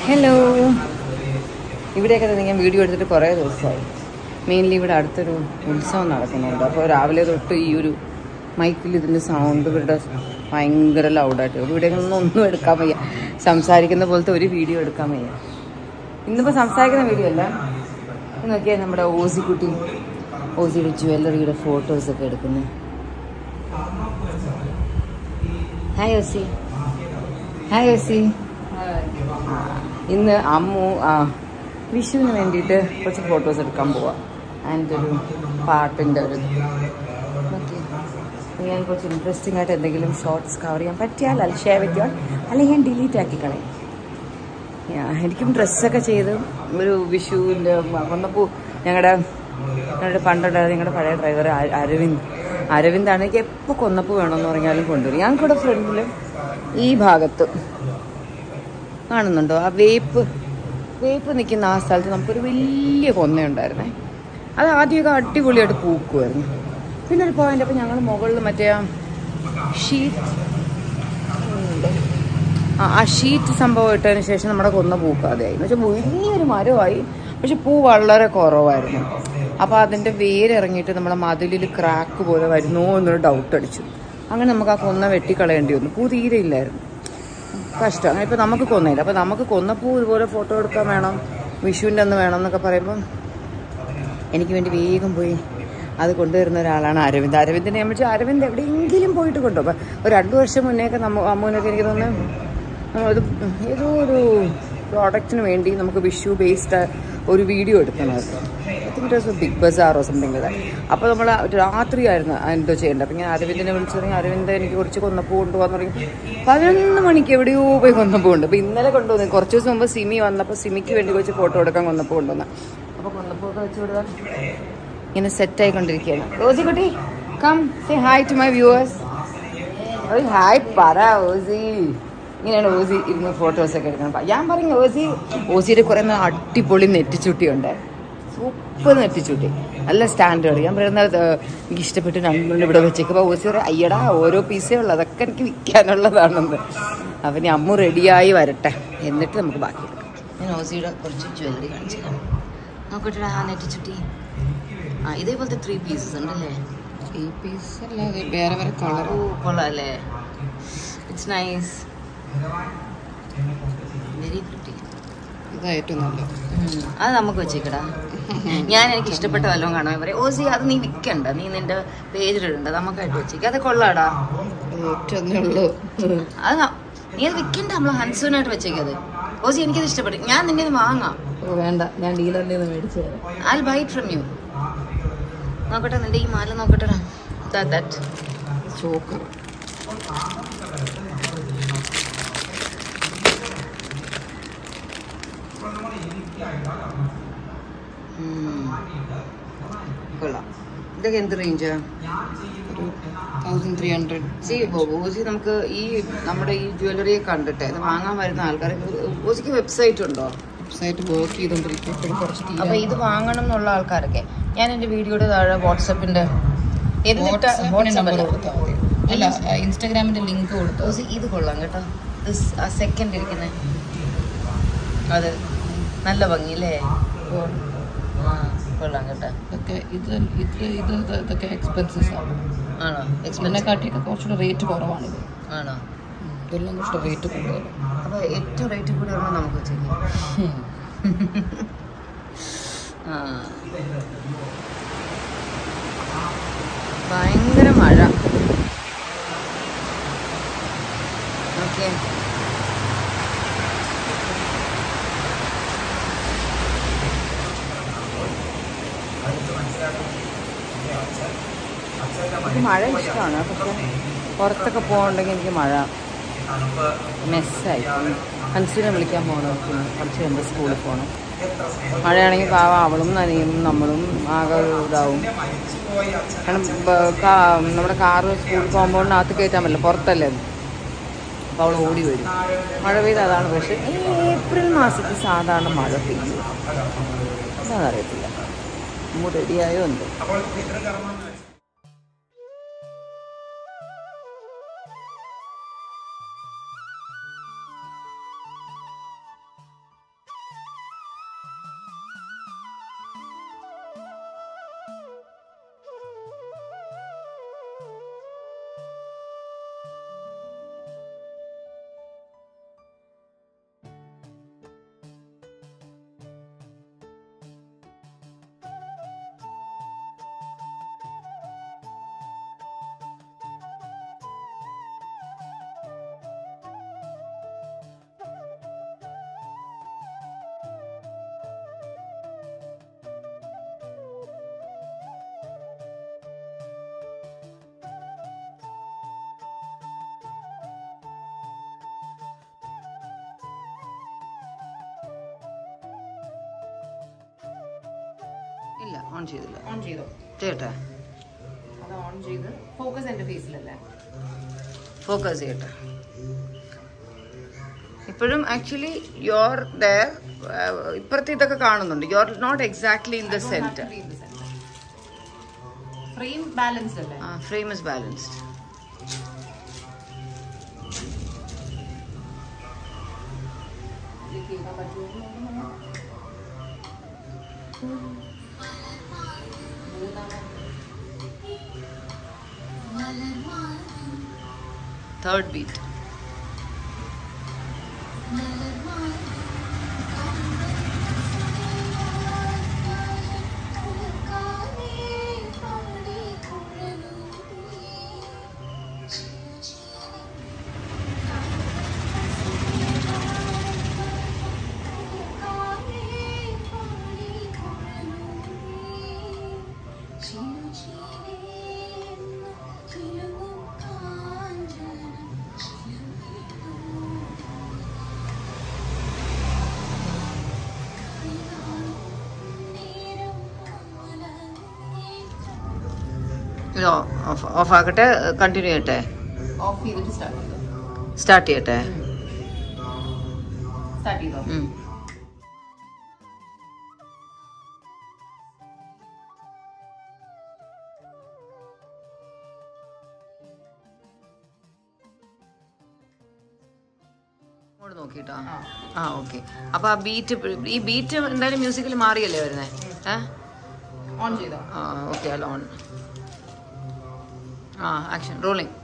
Hello ഇവിടെയൊക്കെ തന്നെ ഞാൻ വീഡിയോ എടുത്തിട്ട് കുറേ ദിവസമായി മെയിൻലി ഇവിടെ അടുത്തൊരു ഉത്സവം നടക്കുന്നുണ്ട് അപ്പോൾ രാവിലെ തൊട്ട് ഈ ഒരു മൈക്കിൽ ഇതിൻ്റെ സൗണ്ട് ഇവരുടെ ഭയങ്കര ലൗഡായിട്ട് ഇവിടെ ഒന്നും ഒന്നും എടുക്കാൻ വയ്യ സംസാരിക്കുന്ന പോലത്തെ ഒരു വീഡിയോ എടുക്കാൻ വയ്യ ഇന്നിപ്പോൾ സംസാരിക്കുന്ന വീഡിയോ അല്ല ഇത് നോക്കിയാൽ നമ്മുടെ ഓസിക്കുട്ടി ഓസിയുടെ ജ്വല്ലറിയുടെ ഫോട്ടോസൊക്കെ എടുക്കുന്നത് ഹായ് ഓസി ഹായ് ഓസി ആ, ഇന്ന് അമ്മു ആ, വിഷുവിന് വേണ്ടിയിട്ട് കുറച്ച് ഫോട്ടോസ് എടുക്കാൻ പോവാം ആൻഡ് ഒരു പാട്ടിൻ്റെ ഒരു ഓക്കെ ഞാൻ കുറച്ച് ഇൻട്രസ്റ്റിംഗ് ആയിട്ട് എന്തെങ്കിലും ഷോർട്സ് കവർ ചെയ്യാൻ പറ്റിയാൽ അത് ഷെയർ പറ്റിയാൽ അല്ലെങ്കിൽ ഞാൻ ഡിലീറ്റ് ആക്കി കളയും ഞാൻ എനിക്കും ഡ്രസ്സൊക്കെ ചെയ്ത് ഒരു വിഷുവിൻ്റെ വന്നപ്പോൾ ഞങ്ങളുടെ ഞങ്ങളുടെ പണ്ടുണ്ടായിരുന്ന ഞങ്ങളുടെ പഴയ ഡ്രൈവർ അരവിന്ദ് അരവിന്ദാണ് എനിക്ക് എപ്പോൾ കൊന്നപ്പോൾ വേണമെന്ന് പറഞ്ഞാലും കൊണ്ടുവരും ഞങ്ങൾക്കിവിടെ ഫ്രണ്ടിൽ ഈ ഭാഗത്ത് കാണുന്നുണ്ടോ ആ വേപ്പ് വേപ്പ് നിൽക്കുന്ന ആ സ്ഥലത്ത് നമുക്കൊരു വലിയ കൊന്നയുണ്ടായിരുന്നേ അത് ആദ്യമൊക്കെ അടിപൊളിയായിട്ട് പൂക്കുമായിരുന്നു പിന്നെ ഒരു പോയിന്റ് അപ്പോൾ ഞങ്ങൾ മുകളിൽ മറ്റേ ആ ഷീറ്റ് ആ ആ ഷീറ്റ് സംഭവം ഇട്ടതിന് ശേഷം നമ്മുടെ കൊന്ന പൂക്കാതെയായി എന്ന് വെച്ചാൽ വലിയൊരു മരമായി പക്ഷെ പൂ വളരെ കുറവായിരുന്നു അപ്പോൾ അതിൻ്റെ വേരിറങ്ങിയിട്ട് നമ്മളെ മതിലിൽ ക്രാക്ക് പോലെ വരുന്നോ എന്നൊരു ഡൗട്ട് അടിച്ചു അങ്ങനെ നമുക്ക് ആ കൊന്ന വെട്ടിക്കളയേണ്ടി വന്നു പൂ തീരെ ഇല്ലായിരുന്നു കഷ്ടം അങ്ങനെ ഇപ്പം നമുക്ക് കൊന്നയില്ല അപ്പം നമുക്ക് കൊന്നപ്പൂ ഇതുപോലെ ഫോട്ടോ എടുക്കാൻ വേണം വിഷുവിൻ്റെ അന്ന് വേണം എന്നൊക്കെ പറയുമ്പം എനിക്ക് വേണ്ടി വേഗം പോയി അത് കൊണ്ടുവരുന്ന ഒരാളാണ് അരവിന്ദ് അരവിന്ദിനെ നമ്മൾ വെച്ചാൽ അരവിന്ദ് എവിടെയെങ്കിലും പോയിട്ട് കൊണ്ടുപോകും ഒരു രണ്ടു വർഷം മുന്നേയൊക്കെ നമ്മ അമ്മൂനൊക്കെ എനിക്ക് തോന്നുന്നു നമ്മൾ ഇത് ഏതോ ഒരു പ്രോഡക്റ്റിന് വേണ്ടി നമുക്ക് വിഷു ബേസ്ഡ് ഒരു വീഡിയോ എടുക്കണമായിരുന്നു I think it was big ബസാറോ സംതിങ് ഇതാ അപ്പോൾ നമ്മൾ രാത്രിയായിരുന്നു എന്തോ ചെയ്യേണ്ടത് അപ്പം ഞാൻ അരവിന്ദിനെ വിളിച്ചു തുടങ്ങി അരവിന്ദ് എനിക്ക് കുറച്ച് കൊന്നപ്പൂ കൊണ്ടുപോകാൻ തുടങ്ങി പതിനൊന്ന് മണിക്ക് എവിടെയോ പോയി കൊന്നപ്പൂ ഉണ്ട് അപ്പോൾ ഇന്നലെ കൊണ്ടുവന്നു കുറച്ച് ദിവസം മുമ്പ് സിമി വന്നപ്പോൾ സിമിക്ക് വേണ്ടി കുറച്ച് ഫോട്ടോ എടുക്കാൻ കൊന്നപ്പൂ കൊണ്ടുവന്ന അപ്പോൾ കൊന്നപ്പൂ ഒക്കെ വെച്ച് കൊടുത്താൽ ഇങ്ങനെ സെറ്റ് ആയിക്കൊണ്ടിരിക്കുകയാണ് ഓസി കുട്ടി come say hi to my viewers ഒരു ഹായ് പറ ഓസി ഇങ്ങനെയാണ് ഓസി ഇരുന്ന് ഫോട്ടോസ് ഒക്കെ എടുക്കണം ഞാൻ പറഞ്ഞു ഓസി ഓസിയുടെ കുറേ നല്ല അടിപൊളി നെറ്റിച്ചുട്ടിയുണ്ട് സൂപ്പർ നെറ്റിച്ചുട്ടി നല്ല സ്റ്റാൻഡേർഡ് ഞാൻ പറയുന്നത് ഏഹ്, എനിക്ക് ഇഷ്ടപ്പെട്ട് രണ്ടുകൊണ്ട് ഇവിടെ വെച്ചേക്കുമ്പോൾ ഓസി പറയും അയ്യടാ ഓരോ പീസേ ഉള്ളൂ അതൊക്കെ എനിക്ക് വിൽക്കാനുള്ളതാണെന്ന് അപ്പം ഇനി അമ്മു റെഡിയായി വരട്ടെ എന്നിട്ട് നമുക്ക് ബാക്കി എടുക്കാം ഞാൻ ഓസിയുടെ കുറച്ച് ജ്വല്ലറി കാണിച്ചു തരാം നോക്കട്ടെ ആ നെറ്റിച്ചുട്ടി ആ ഇതേപോലത്തെ ത്രീ പീസസ് ഉണ്ടല്ലേ ഈ പീസ് അല്ലാതെ വേറെ വേറെ കളർ ഓ കൊള്ളാല്ലേ ഇറ്റ്സ് നൈസ് വെരി പ്രിറ്റി ഇതാ ഏറ്റവും നല്ലത് അത് നമുക്ക് വെച്ചേക്കടാ ഞാൻ എനിക്ക് ഇഷ്ടപ്പെട്ട വല്ലതും കാണാൻ പറയും ഓ സി അത് നീ വിൽക്കണ്ട നീ നിന്റെ പേജിലിടണ്ട നമുക്കായിട്ട് വെച്ചേക്ക് അത് കൊള്ളാടാ അത് ഏറ്റവും ഉള്ളൂ അത് ന- നീ അത് വിൽക്കണ്ട നമ്മൾ ഹൻസൂനായിട്ട് വെച്ചേക്കത് ഓ സി എനിക്കത് ഇഷ്ടപ്പെട്ടു ഞാൻ നിന്നെ ഇത് വാങ്ങാം ഓ വേണ്ട ഞാൻ ഡീലറിൻ്റെ നിന്ന് മേടിച്ചു തരാം ഐ ബൈ ഫ്രം യു നോക്കട്ടെ നിന്റെ ഈ മാല നോക്കട്ടെടാ ദാറ്റ് ചോക്കർ കൊള്ളാം ഇതൊക്കെ എന്ത് റേഞ്ചാ ഒരു തൗസൻഡ് ത്രീ ഹൺഡ്രഡ് സി ഓസി നമുക്ക് ഈ നമ്മുടെ ഈ ജ്വല്ലറിയെ കണ്ടിട്ട് ഇത് വാങ്ങാൻ വരുന്ന ആൾക്കാർ ഓസിക്ക് വെബ്സൈറ്റ് ഉണ്ടോ വെബ്സൈറ്റ് വർക്ക് ചെയ്തുകൊണ്ടിരിക്കും ഇപ്പോഴും കുറച്ച് തീരാൻ അപ്പൊ ഇത് വാങ്ങണം എന്നുള്ള ആൾക്കാരൊക്കെ ഞാൻ എന്റെ വീഡിയോയുടെ താഴെ വാട്സപ്പിന്റെ എന്നിട്ട് വാട്സാപ്പിന് നമ്പർ വാട്സപ്പ് കൊടുത്താൽ മതി അല്ല ഇൻസ്റ്റാഗ്രാമിന്റെ ലിങ്ക് കൊടുത്തു ഓസി ഇത് കൊള്ളാം കേട്ടോ This ആ സെക്കൻഡ് ഇരിക്കുന്ന അത് നല്ല ഭംഗിയല്ലേ ആ കൊള്ളാം കേട്ടോ ഇതൊക്കെ ഇത് ഇത് ഇത് ഇത് ഇതൊക്കെ എക്സ്പെൻസസ് ആണ് ആണോ എക്സ്പെൻസ് ഇതിനെക്കാട്ടിയൊക്കെ കുറച്ചുകൂടെ റേറ്റ് കുറവാണിത് ആണോ ഉം, ഇതെല്ലാം കുറച്ചുകൂടെ റേറ്റ് കൂടുതൽ അപ്പൊ ഏറ്റവും റേറ്റ് കൂടി വരുമ്പോൾ നമുക്ക് വെച്ചേക്കാം ആ. ഭയങ്കര മഴ ഓക്കെ മഴ ഇഷ്ടമാണ് പക്ഷെ പുറത്തൊക്കെ പോകണ്ടെങ്കിൽ എനിക്ക് മഴ മെസ്സായി ഹൻസിനെ വിളിക്കാൻ പോകണം കുറച്ച് കഴിയുമ്പോൾ സ്കൂളിൽ പോകണം മഴയാണെങ്കിൽ പാവം അവളും നനയും നമ്മളും ആകെ ഒരു ഇതാവും കാരണം ബ- കാ- നമ്മുടെ കാറ് സ്കൂളിൽ പോകുമ്പോൾ അകത്ത് കയറ്റാൻ പറ്റില്ല പുറത്തല്ലേ അത്. അപ്പോൾ അവൾ ഓടി വരും മഴ പെയ്ത് അതാണ് പക്ഷേ ഈ ഏപ്രിൽ മാസത്തിൽ സാധാരണ മഴ പെയ്യും എന്താണെന്നറിയത്തില്ല നമ്മൾ റെഡിയായോ എന്തോ ഓൺ ചെയ്തില്ല ഓൺ ചെയ്തോ ചെയ്യട്ടെ അത് ഓൺ ചെയ്ത് ഫോക്കസ് എൻ്റെ ഫേസിലല്ലേ ഫോക്കസ് ചെയ്യട്ടെ ഇപ്പോഴും ആക്ച്വലി യുവർ ദർ ഇപ്പുറത്തെ ഇതൊക്കെ കാണുന്നുണ്ട് you are not exactly in the centre frame balanced അല്ലേ ഫ്രെയിം ഇസ് ബാലൻസ്ഡ് ഇത് കേൾക്കാൻ പറ്റുമോ എന്ന് നോക്കണം. തേർഡ് ബീറ്റ് ഇത് ഓഫ് ഓഫ് ആക്കട്ടെ കണ്ടിന്യൂ ചെയ്യട്ടെ ഓഫ് ചെയ്തിട്ട് സ്റ്റാർട്ട് ചെയ്തോ സ്റ്റാർട്ട് ചെയ്യട്ടെ സ്റ്റാർട്ട് ചെയ്തോ ഉം. ഇങ്ങോട്ട് നോക്കിട്ടോ ആ ആ ഓക്കെ അപ്പൊ ആ ബീറ്റ് ഈ ബീറ്റ് എന്തായാലും മ്യൂസിക്കിൽ മാറിയല്ലേ വരുന്നേ ഏഹ് ഓൺ ചെയ്തോ ആ ഓക്കെ അല്ല ഓൺ ആ ആക്ഷൻ റോളിംഗ്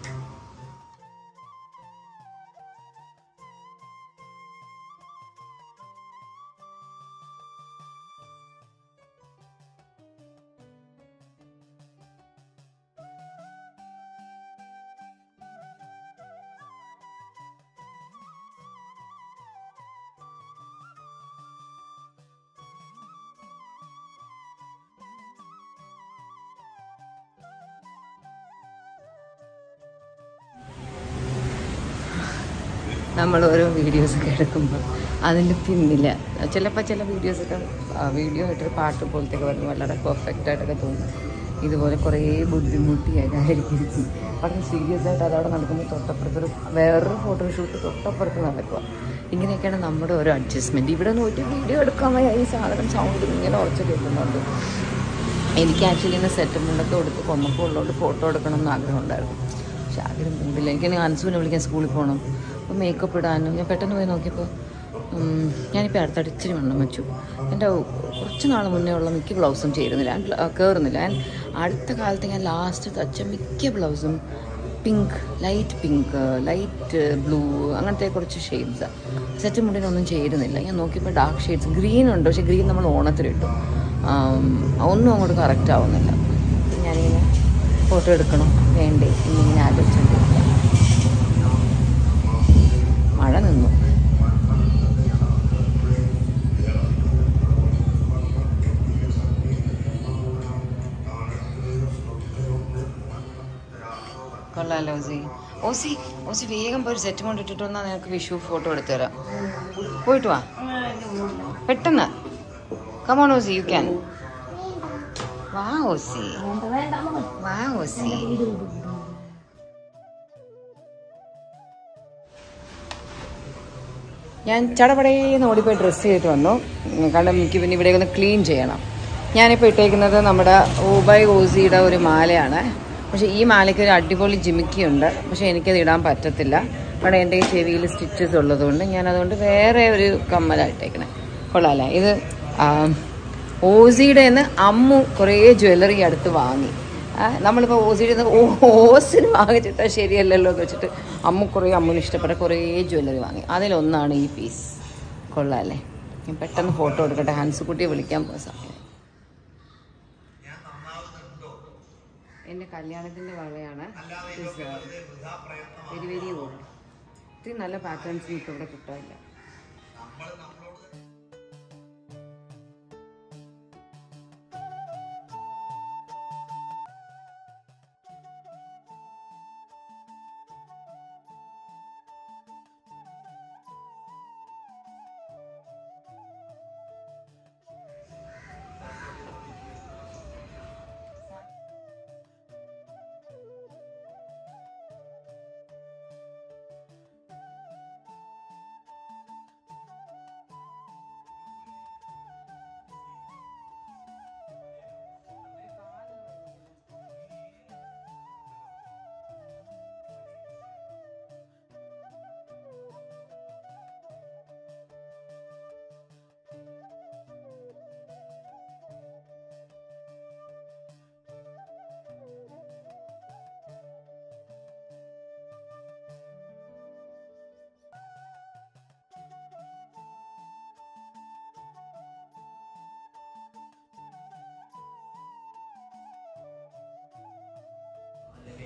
നമ്മൾ ഓരോ വീഡിയോസൊക്കെ എടുക്കുമ്പോൾ അതിൻ്റെ പിന്നില്ല ചിലപ്പോൾ ചില വീഡിയോസൊക്കെ വീഡിയോ ആയിട്ടൊരു പാട്ട് പോലത്തെ ഒക്കെ വരുമ്പോൾ വളരെ പെർഫെക്റ്റ് ആയിട്ടൊക്കെ തോന്നും ഇതുപോലെ കുറേ ബുദ്ധിമുട്ടിയായിരിക്കും വളരെ സീരിയസ് ആയിട്ട് അതവിടെ നടക്കുമ്പോൾ തൊട്ടപ്പുറത്തൊരു വേറൊരു ഫോട്ടോഷൂട്ട് തൊട്ടപ്പുറത്ത് നടക്കുക ഇങ്ങനെയൊക്കെയാണ് നമ്മുടെ ഓരോ അഡ്ജസ്റ്റ്മെൻറ്റ് ഇവിടെ നോക്കി വീഡിയോ എടുക്കാൻ വയ്യ ഈ സാധനം സൗണ്ട് ഇങ്ങനെ ഉറച്ചു കേൾക്കുന്നുണ്ട് എനിക്ക് ആക്ച്വലി ഇന്ന് സെറ്റപ്പിലൊക്കെ കൊടുത്ത് കൊന്നപ്പോൾ ഉള്ളതുകൊണ്ട് ഫോട്ടോ എടുക്കണം എന്ന് ആഗ്രഹം ഉണ്ടായിരുന്നു പക്ഷെ ആഗ്രഹം മൂടില്ല എനിക്ക് അൻസുവിനെ വിളിക്കാൻ സ്കൂളിൽ പോകണം അപ്പോൾ മേക്കപ്പ് ഇടാനും ഞാൻ പെട്ടെന്ന് പോയി നോക്കിയപ്പോൾ ഉം, ഞാനിപ്പോൾ അടുത്തടുത്ത് ഇച്ചിരി വണ്ണം വെച്ചു എൻ്റെ കുറച്ച് നാൾ മുന്നേ ഉള്ള മിക്ക ബ്ലൗസും ചേരുന്നില്ല ഞാൻ കയറുന്നില്ല ഞാൻ അടുത്ത കാലത്ത് ഞാൻ ലാസ്റ്റ് തച്ച മിക്ക ബ്ലൗസും pink light pink light blue അങ്ങനത്തെ കുറച്ച് ഷെയ്ഡ്സാണ് സെറ്റ് മുണ്ടിനൊന്നും ചേരുന്നില്ല ഞാൻ നോക്കിയപ്പോൾ ഡാർക്ക് ഷെയ്ഡ്സ് ഗ്രീൻ ഉണ്ട് പക്ഷേ ഗ്രീൻ നമ്മൾ ഓണത്തിലിട്ടു ആം, ഒന്നും അങ്ങോട്ട് കറക്റ്റ് ആവുന്നില്ല ഞാനിങ്ങനെ ഫോട്ടോ എടുക്കണം വേണ്ടേ എന്നിങ്ങനെ ആലോചിച്ചുകൊണ്ടിരിക്കുക മഴ നിന്നു കൊള്ളാലോ ഓസി ഓസി ഓസി വേഗം പോയി സെറ്റ് കൊണ്ട് ഇട്ടിട്ട് വന്നാൽ നിനക്ക് വിഷു ഫോട്ടോ എടുത്തു തരാം പോയിട്ട് വാ പെട്ടെന്ന് കമോൺ ഓസി യു ക്യാൻ വാ ഓസി വാ ഓസി ഞാൻ ചടപടേന്ന് ഓടിപ്പോയി ഡ്രസ്സ് ചെയ്തിട്ട് വന്നു ഉം, കാരണം എനിക്ക് പിന്നെ ഇവിടെ ഒന്ന് ക്ലീൻ ചെയ്യണം ഞാനിപ്പോൾ ഇട്ടേക്കുന്നത് നമ്മുടെ ഊബൈ ഓസിയുടെ ഒരു മാലയാണ് പക്ഷേ ഈ മാലയ്ക്ക് ഒരു അടിപൊളി ജിമിക്കിയുണ്ട് പക്ഷേ എനിക്കത് ഇടാൻ പറ്റത്തില്ല അവിടെ എൻ്റെ ഈ ചെവിയിൽ സ്റ്റിച്ചസ് ഉള്ളതുകൊണ്ട് ഞാൻ അതുകൊണ്ട് വേറെ ഒരു കമ്മലാണ് ഇട്ടേക്കണേ കൊള്ളാല്ലേ ഇത് ആ, ഓസിയുടെ നിന്ന് അമ്മു കുറേ ജ്വല്ലറി അടുത്ത് വാങ്ങി ആ, നമ്മളിപ്പോൾ ഓസിയുടെ നിന്ന് ഓ ഓസിന് വാങ്ങിച്ചിട്ടാൽ ശരിയല്ലല്ലോ എന്ന് വെച്ചിട്ട് അമ്മ കുറേ അമ്മുന് ഇഷ്ടപ്പെട്ട കുറേ ജ്വല്ലറി വാങ്ങി അതിലൊന്നാണ് ഈ പീസ് കൊള്ളാല്ലേ ഞാൻ പെട്ടെന്ന് ഫോട്ടോ എടുക്കട്ടെ ഹാൻസ് കുട്ടിയെ വിളിക്കാൻ പോയ സമയം എൻ്റെ കല്യാണത്തിൻ്റെ വളയാണ് വെരി വെരി ഓൾഡ് ഇത്രയും നല്ല പാറ്റേൺസ് എനിക്ക് ഇവിടെ കിട്ടാനില്ല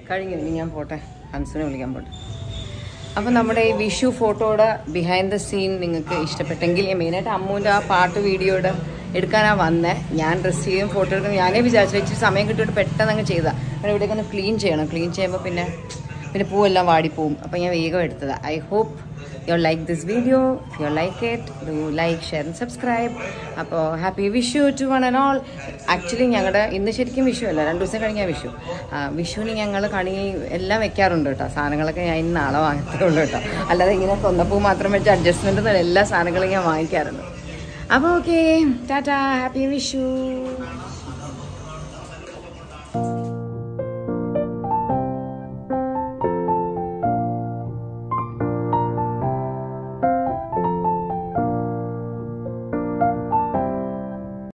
കഴിഞ്ഞു ഇനി ഞാൻ പോട്ടെ ഹൻസിനെ വിളിക്കാൻ പോട്ടെ അപ്പം നമ്മുടെ ഈ വിഷു ഫോട്ടോയുടെ ബിഹൈൻഡ് ദ സീൻ നിങ്ങൾക്ക് ഇഷ്ടപ്പെട്ടെങ്കിൽ മെയിനായിട്ട് അമ്മൂൻ്റെ ആ പാട്ട് വീഡിയോയുടെ എടുക്കാനാ വന്നേ ഞാൻ ഡ്രസ്സ് ചെയ്യും ഫോട്ടോ എടുക്കും ഞാനേ വിചാരിച്ചു ഇച്ചിരി സമയം കിട്ടിയിട്ട് പെട്ടെന്ന് അങ്ങ് ചെയ്താ കാരണം ഇവിടെയൊക്കെ ഒന്ന് ക്ലീൻ ചെയ്യണം ക്ലീൻ ചെയ്യുമ്പോൾ പിന്നെ പിന്നെ പൂവെല്ലാം വാടിപ്പോവും അപ്പം ഞാൻ വേഗം എടുത്തതാ I hope you like this video you like it do like share and subscribe അപ്പോൾ happy Vishu to one and all actually ഞങ്ങളുടെ ഇന്ന് ശരിക്കും വിഷു അല്ല രണ്ട് ദിവസം കഴിഞ്ഞാൽ വിഷു ആ, വിഷുവിന് ഞങ്ങൾ കണി എല്ലാം വെക്കാറുണ്ട് കേട്ടോ സാധനങ്ങളൊക്കെ ഞാൻ ഇന്ന് നാളെ വാങ്ങത്തുള്ളൂ കേട്ടോ അല്ലാതെ ഇങ്ങനെ കൊന്നപ്പൂ മാത്രം വെച്ച് അഡ്ജസ്റ്റ്മെൻറ്റ് ഒന്നും എല്ലാ സാധനങ്ങളും ഞാൻ വാങ്ങിക്കാറുണ്ട് അപ്പോൾ ഓക്കെ ടാറ്റാ ഹാപ്പി വിഷു